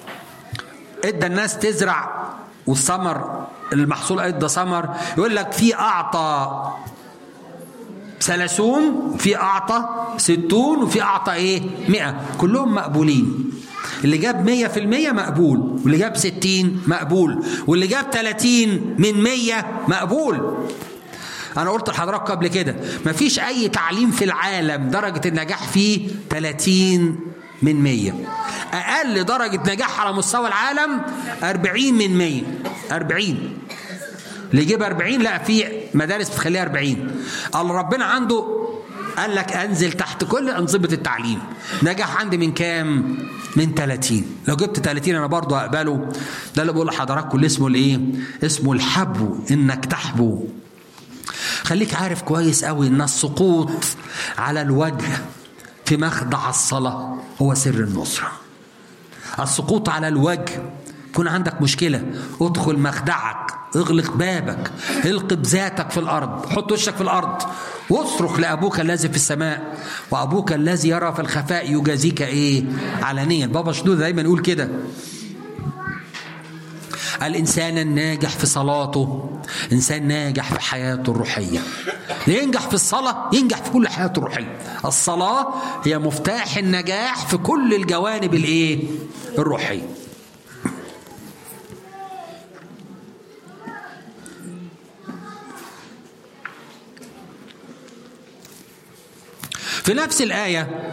ادى الناس تزرع والثمر المحصول ادى ثمر يقول لك في اعطى ثلاثون في أعطى ستون وفي أعطى إيه مئة كلهم مقبولين اللي جاب مية في المية مقبول واللي جاب ستين مقبول واللي جاب تلاتين من مية مقبول أنا قلت لحضراتكم قبل كده مفيش أي تعليم في العالم درجة النجاح فيه تلاتين من مية أقل درجة نجاح على مستوى العالم أربعين من مية أربعين اللي يجيب 40 لا في مدارس بتخليها 40 قال ربنا عنده قال لك انزل تحت كل انظمه التعليم نجح عندي من كام من 30 لو جبت 30 انا برضه اقبله ده اللي بقول لحضراتكم اللي اسمه الايه اسمه الحبو انك تحبو خليك عارف كويس قوي ان السقوط على الوجه في مخدع الصلاه هو سر النصره السقوط على الوجه يكون عندك مشكله ادخل مخدعك اغلق بابك القي بذاتك في الارض حط وشك في الارض واصرخ لابوك الذي في السماء وابوك الذي يرى في الخفاء يجازيك ايه علانيا بابا شنو دايما يقول كده الإنسان الناجح في صلاته إنسان ناجح في حياته الروحية ينجح في الصلاة ينجح في كل حياته الروحية الصلاة هي مفتاح النجاح في كل الجوانب الإيه الروحية في نفس الآية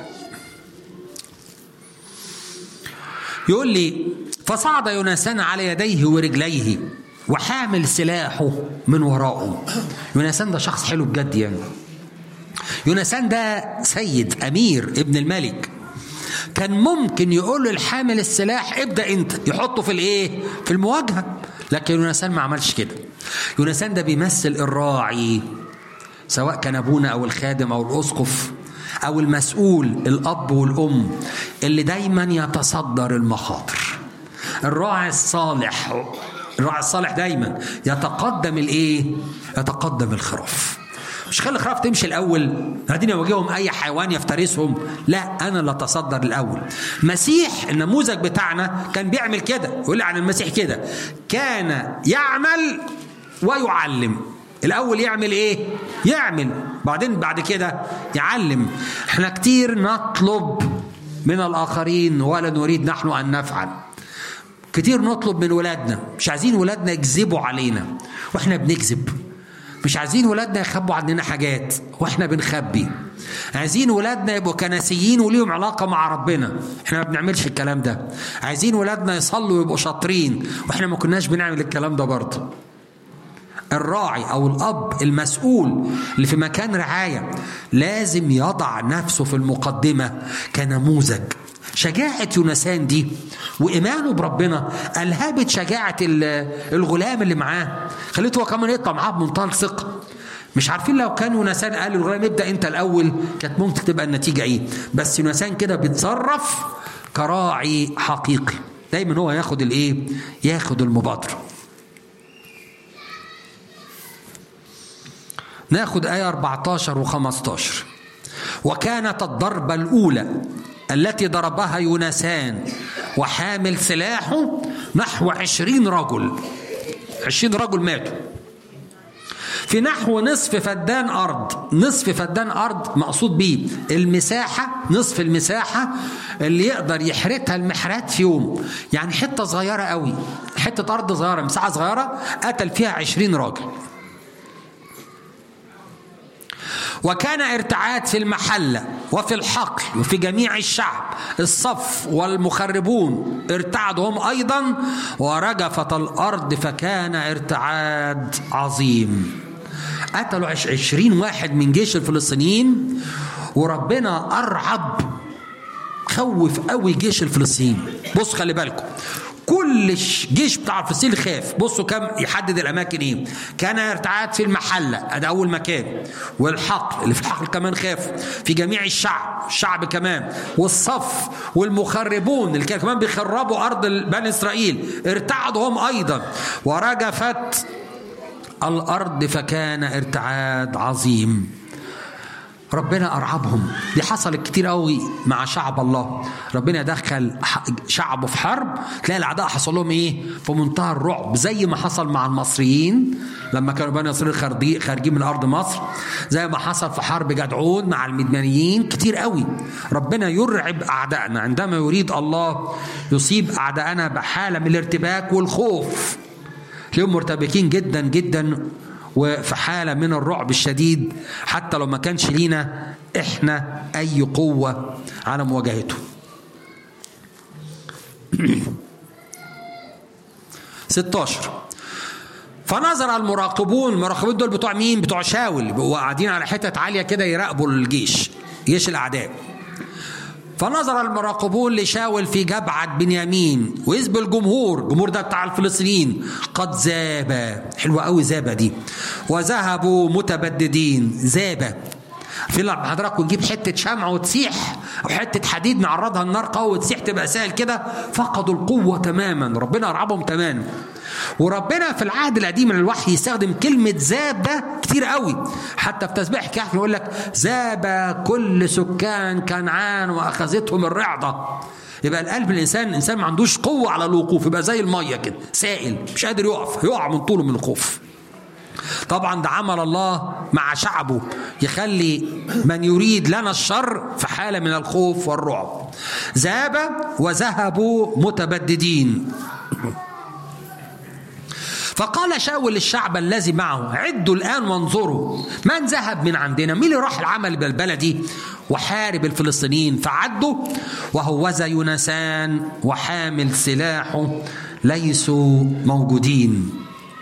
يقول لي فصعد يونسان على يديه ورجليه وحامل سلاحه من وراءه يونسان ده شخص حلو بجد يعني يونسان ده سيد أمير ابن الملك كان ممكن يقول للحامل السلاح ابدأ انت يحطه في الايه في المواجهة لكن يونسان ما عملش كده يونسان ده بيمثل الراعي سواء كان ابونا او الخادم او الاسقف او المسؤول الاب والام اللي دايما يتصدر المخاطر الراعي الصالح الراعي الصالح دايما يتقدم الايه يتقدم الخراف مش خلي الخراف تمشي الاول بعدين يواجههم اي حيوان يفترسهم لا انا اللي اتصدر الاول مسيح النموذج بتاعنا كان بيعمل كده يقول لي عن المسيح كده كان يعمل ويعلم الاول يعمل ايه يعمل بعدين بعد كده يعلم احنا كتير نطلب من الاخرين ولا نريد نحن ان نفعل كتير نطلب من ولادنا مش عايزين ولادنا يكذبوا علينا واحنا بنكذب مش عايزين ولادنا يخبوا عننا حاجات واحنا بنخبي عايزين ولادنا يبقوا كنسيين وليهم علاقة مع ربنا احنا ما بنعملش الكلام ده عايزين ولادنا يصلوا ويبقوا شاطرين واحنا ما كناش بنعمل الكلام ده برضه الراعي او الاب المسؤول اللي في مكان رعايه لازم يضع نفسه في المقدمه كنموذج شجاعة يونسان دي وإيمانه بربنا ألهبت شجاعة الغلام اللي معاه خليته هو كمان يطلع معاه بمنتهى الثقة مش عارفين لو كان يونسان قال للغلام ابدأ أنت الأول كانت ممكن تبقى النتيجة إيه بس يونسان كده بيتصرف كراعي حقيقي دايما هو ياخد الإيه ياخد المبادرة ناخد آية 14 و15 وكانت الضربة الأولى التي ضربها يونسان وحامل سلاحه نحو عشرين رجل عشرين رجل ماتوا في نحو نصف فدان أرض نصف فدان أرض مقصود بيه المساحة نصف المساحة اللي يقدر يحرتها المحرات في يوم يعني حتة صغيرة قوي حتة أرض صغيرة مساحة صغيرة قتل فيها عشرين راجل وكان ارتعاد في المحلة وفي الحقل وفي جميع الشعب الصف والمخربون ارتعدوا هم أيضا ورجفت الأرض فكان ارتعاد عظيم قتلوا عشرين واحد من جيش الفلسطينيين وربنا أرعب خوف قوي جيش الفلسطينيين بص خلي بالكم كل الجيش بتاع الفلسطيني خاف بصوا كم يحدد الاماكن ايه كان ارتعاد في المحله ادي اول مكان والحقل اللي في الحقل كمان خافوا في جميع الشعب الشعب كمان والصف والمخربون اللي كانوا كمان بيخربوا ارض بني اسرائيل ارتعدوا هم ايضا ورجفت الارض فكان ارتعاد عظيم ربنا أرعبهم دي حصلت كتير قوي مع شعب الله ربنا دخل شعبه في حرب تلاقي الأعداء حصل لهم إيه في منتهى الرعب زي ما حصل مع المصريين لما كانوا بني إسرائيل خارجين من أرض مصر زي ما حصل في حرب جدعون مع المدمنيين كتير قوي ربنا يرعب أعدائنا عندما يريد الله يصيب أعدائنا بحالة من الارتباك والخوف تلاقيهم مرتبكين جدا جدا وفي حالة من الرعب الشديد حتى لو ما كانش لينا احنا اي قوة على مواجهته 16 فنظر المراقبون المراقبين دول بتوع مين بتوع شاول بيبقوا قاعدين على حتت عالية كده يراقبوا الجيش جيش الأعداء فنظر المراقبون لشاول في جبعة بنيامين وإذ بالجمهور الجمهور ده بتاع الفلسطينيين قد زاب حلوة قوي زابة دي وذهبوا متبددين زابة في لما حضراتكم نجيب حتة شمع وتسيح أو حتة حديد نعرضها النار قوي وتسيح تبقى سهل كده فقدوا القوة تماما ربنا أرعبهم تماما وربنا في العهد القديم من الوحي يستخدم كلمة زاب ده كتير قوي حتى في تسبيح كهف يقول لك زاب كل سكان كنعان وأخذتهم الرعدة يبقى القلب الانسان الانسان ما عندوش قوه على الوقوف يبقى زي الميه كده سائل مش قادر يقف يقع من طوله من الخوف طبعا ده عمل الله مع شعبه يخلي من يريد لنا الشر في حاله من الخوف والرعب ذهب وذهبوا متبددين فقال شاول الشعب الذي معه عدوا الآن وانظروا من ذهب من عندنا مين اللي راح العمل بالبلد دي وحارب الفلسطينيين فعدوا وهوذا يونسان وحامل سلاحه ليسوا موجودين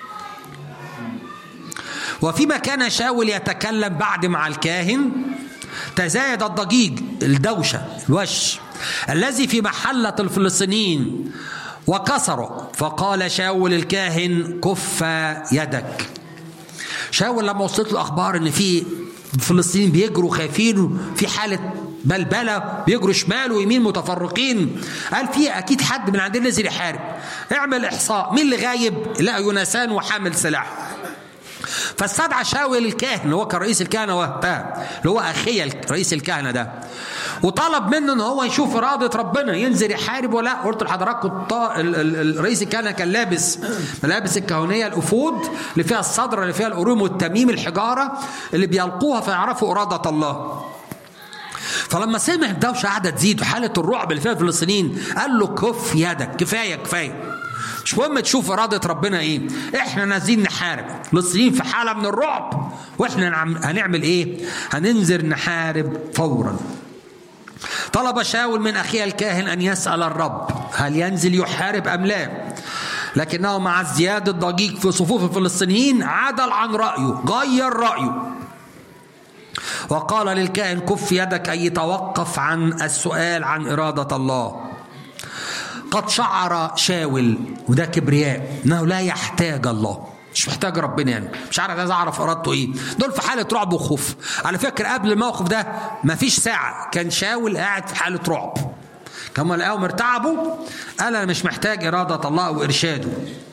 وفيما كان شاول يتكلم بعد مع الكاهن تزايد الضجيج الدوشة الوش الذي في محلة الفلسطينيين وكسروا فقال شاول الكاهن كف يدك شاول لما وصلت له اخبار ان في فلسطين بيجروا خايفين في حاله بلبله بيجروا شمال ويمين متفرقين قال في اكيد حد من عندنا نزل يحارب اعمل احصاء مين اللي غايب لقى يونسان وحامل سلاح فاستدعى شاول الكاهن اللي هو كان رئيس الكهنه وقتها اللي هو اخي رئيس الكهنه ده وطلب منه ان هو يشوف اراده ربنا ينزل يحارب ولا قلت لحضراتكم رئيس الكهنه كان لابس ملابس الكهنيه الافود اللي فيها الصدر اللي فيها القروم والتميم الحجاره اللي بيلقوها فيعرفوا اراده الله فلما سمع الدوشه قاعده تزيد وحاله الرعب اللي فيها الفلسطينيين قال له كف يدك كفايه كفايه مش مهم تشوف إرادة ربنا إيه إحنا نازلين نحارب فلسطين في حالة من الرعب وإحنا هنعمل إيه هننزل نحارب فورا طلب شاول من أخيه الكاهن أن يسأل الرب هل ينزل يحارب أم لا لكنه مع ازدياد الضجيج في صفوف الفلسطينيين عدل عن رأيه غير رأيه وقال للكاهن كف يدك أي توقف عن السؤال عن إرادة الله قد شعر شاول وده كبرياء انه لا يحتاج الله مش محتاج ربنا يعني مش عارف عايز اعرف ارادته ايه دول في حاله رعب وخوف على فكره قبل الموقف ده ما فيش ساعه كان شاول قاعد في حاله رعب كما لقاهم ارتعبوا قال انا مش محتاج اراده الله وارشاده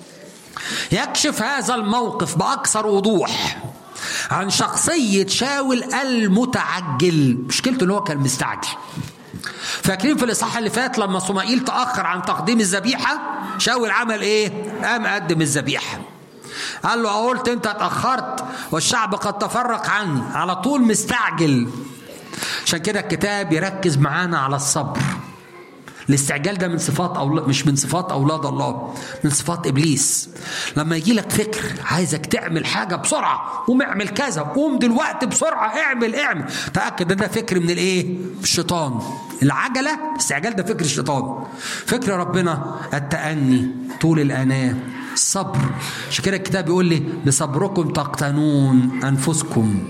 يكشف هذا الموقف باكثر وضوح عن شخصيه شاول المتعجل مشكلته ان هو كان مستعجل فاكرين في الاصحاح اللي فات لما صمائيل تاخر عن تقديم الذبيحه شاول عمل ايه قام قدم الذبيحه قال له قلت انت اتاخرت والشعب قد تفرق عني على طول مستعجل عشان كده الكتاب يركز معانا على الصبر الاستعجال ده من صفات أو مش من صفات اولاد الله من صفات ابليس لما يجي لك فكر عايزك تعمل حاجه بسرعه قوم اعمل كذا قوم دلوقتي بسرعه اعمل اعمل تاكد ان ده فكر من الايه الشيطان العجله استعجال ده فكر الشيطان فكر ربنا التاني طول الاناه الصبر عشان كده الكتاب يقول لي بصبركم تقتنون انفسكم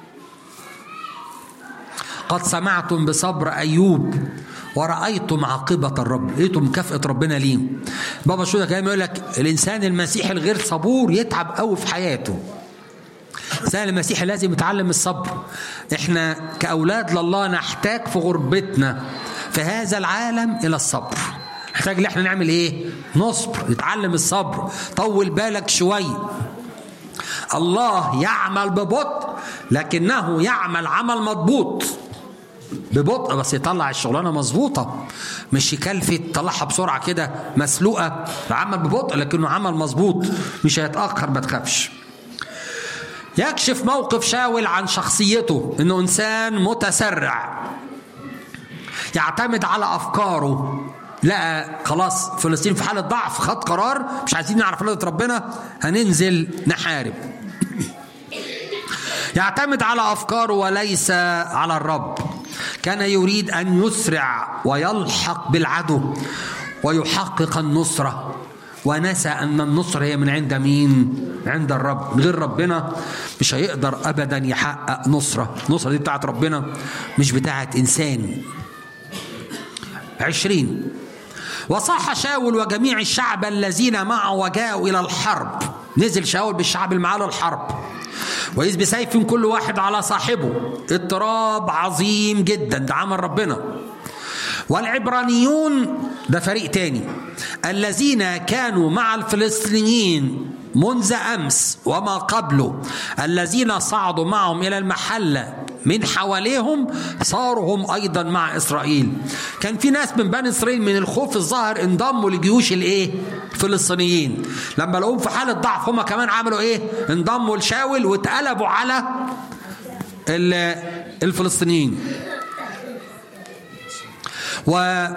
قد سمعتم بصبر ايوب ورأيتم عاقبة الرب لقيتم مكافأة ربنا ليه بابا شو كلام يقول لك الإنسان المسيحي الغير صبور يتعب قوي في حياته الإنسان المسيحي لازم يتعلم الصبر احنا كأولاد لله نحتاج في غربتنا في هذا العالم إلى الصبر نحتاج ان احنا نعمل ايه نصبر نتعلم الصبر طول بالك شوي الله يعمل ببطء لكنه يعمل عمل مضبوط ببطء بس يطلع الشغلانه مظبوطه مش يكلفت يطلعها بسرعه كده مسلوقه عمل ببطء لكنه عمل مظبوط مش هيتاخر ما تخافش يكشف موقف شاول عن شخصيته انه انسان متسرع يعتمد على افكاره لقى خلاص فلسطين في حاله ضعف خد قرار مش عايزين نعرف اراده ربنا هننزل نحارب يعتمد على افكاره وليس على الرب كان يريد ان يسرع ويلحق بالعدو ويحقق النصره ونسى ان النصر هي من عند مين عند الرب من غير ربنا مش هيقدر ابدا يحقق نصره النصره دي بتاعت ربنا مش بتاعت انسان عشرين وصاح شاول وجميع الشعب الذين معه وجاءوا الى الحرب نزل شاول بالشعب اللي معاه الحرب وإذ بسيف كل واحد على صاحبه اضطراب عظيم جدا ده عمل ربنا والعبرانيون ده فريق تاني الذين كانوا مع الفلسطينيين منذ أمس وما قبله الذين صعدوا معهم إلى المحلة من حواليهم صاروا هم ايضا مع اسرائيل كان في ناس من بني اسرائيل من الخوف الظاهر انضموا لجيوش الايه الفلسطينيين لما لقوهم في حاله ضعف هم كمان عملوا ايه انضموا لشاول واتقلبوا على ال- الفلسطينيين و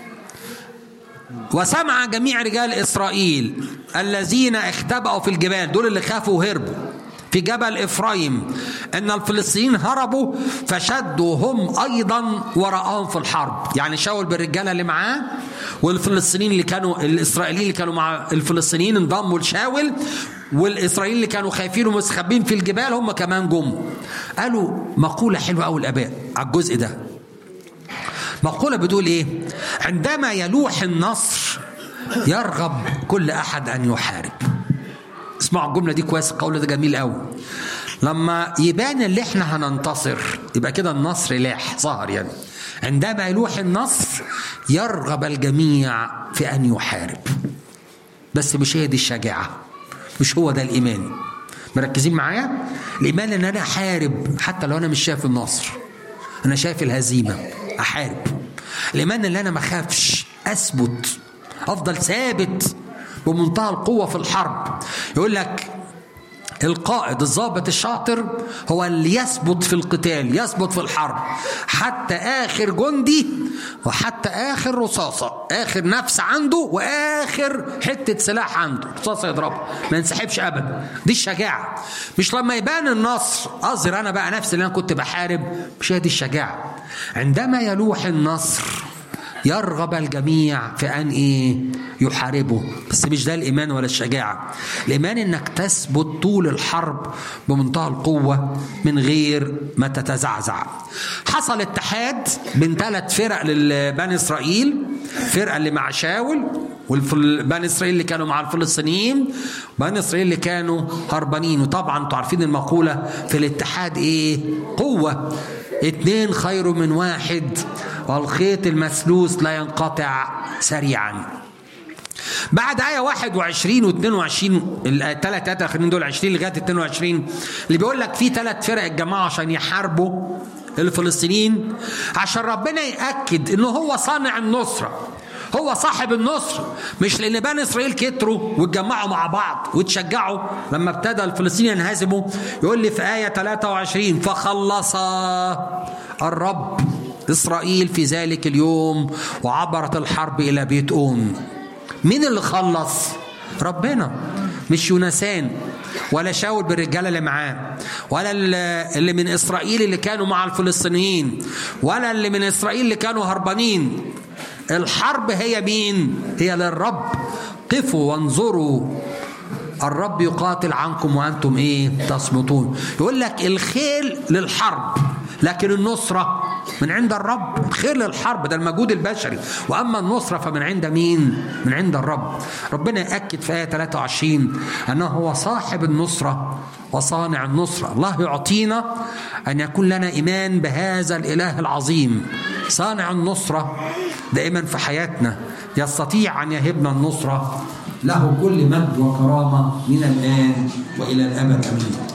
وسمع جميع رجال اسرائيل الذين اختبأوا في الجبال دول اللي خافوا وهربوا في جبل افرايم ان الفلسطينيين هربوا فشدوا هم ايضا وراءهم في الحرب يعني شاول بالرجاله اللي معاه والفلسطينيين اللي كانوا الاسرائيليين اللي كانوا مع الفلسطينيين انضموا لشاول والاسرائيليين اللي كانوا خايفين ومستخبين في الجبال هم كمان جم قالوا مقوله حلوه قوي الاباء على الجزء ده مقولة بتقول إيه؟ عندما يلوح النصر يرغب كل أحد أن يحارب. اسمعوا الجملة دي كويس القول ده جميل قوي. لما يبان اللي احنا هننتصر يبقى كده النصر لاح ظهر يعني. عندما يلوح النصر يرغب الجميع في أن يحارب. بس مش هي دي الشجاعة. مش هو ده الإيمان. مركزين معايا؟ الإيمان إن أنا أحارب حتى لو أنا مش شايف النصر. انا شايف الهزيمه احارب الايمان اللي انا ما اخافش اثبت افضل ثابت بمنتهى القوه في الحرب يقول لك القائد الضابط الشاطر هو اللي يثبت في القتال يثبت في الحرب حتى اخر جندي وحتى اخر رصاصه اخر نفس عنده واخر حته سلاح عنده رصاصه يضربها ما ينسحبش ابدا دي الشجاعه مش لما يبان النصر اظهر انا بقى نفسي اللي انا كنت بحارب مش هي دي الشجاعه عندما يلوح النصر يرغب الجميع في ان ايه يحاربه بس مش ده الايمان ولا الشجاعه الايمان انك تثبت طول الحرب بمنتهى القوه من غير ما تتزعزع حصل اتحاد بين ثلاث فرق لبني اسرائيل فرقه اللي مع شاول وبني اسرائيل اللي كانوا مع الفلسطينيين بني اسرائيل اللي كانوا هربانين وطبعا انتوا عارفين المقوله في الاتحاد ايه قوه اتنين خير من واحد والخيط المسلوس لا ينقطع سريعا بعد آية 21 و 22 الثلاث آيات الأخرين دول 20 لغاية 22 اللي بيقول لك في ثلاث فرق اتجمعوا عشان يحاربوا الفلسطينيين عشان ربنا يأكد إنه هو صانع النصرة هو صاحب النصر مش لان بني اسرائيل كتروا واتجمعوا مع بعض واتشجعوا لما ابتدى الفلسطينيين ينهزموا يقول لي في ايه 23 فخلص الرب اسرائيل في ذلك اليوم وعبرت الحرب الى بيت اون مين اللي خلص ربنا مش يونسان ولا شاول بالرجاله اللي معاه ولا اللي من اسرائيل اللي كانوا مع الفلسطينيين ولا اللي من اسرائيل اللي كانوا هربانين الحرب هي مين هي للرب قفوا وانظروا الرب يقاتل عنكم وانتم ايه تصمتون يقول لك الخيل للحرب لكن النصرة من عند الرب الخير للحرب ده المجهود البشري وأما النصرة فمن عند مين من عند الرب ربنا يأكد في آية 23 أنه هو صاحب النصرة وصانع النصرة الله يعطينا أن يكون لنا إيمان بهذا الإله العظيم صانع النصرة دائما في حياتنا يستطيع أن يهبنا النصرة له كل مجد وكرامة من الآن وإلى الأبد أمين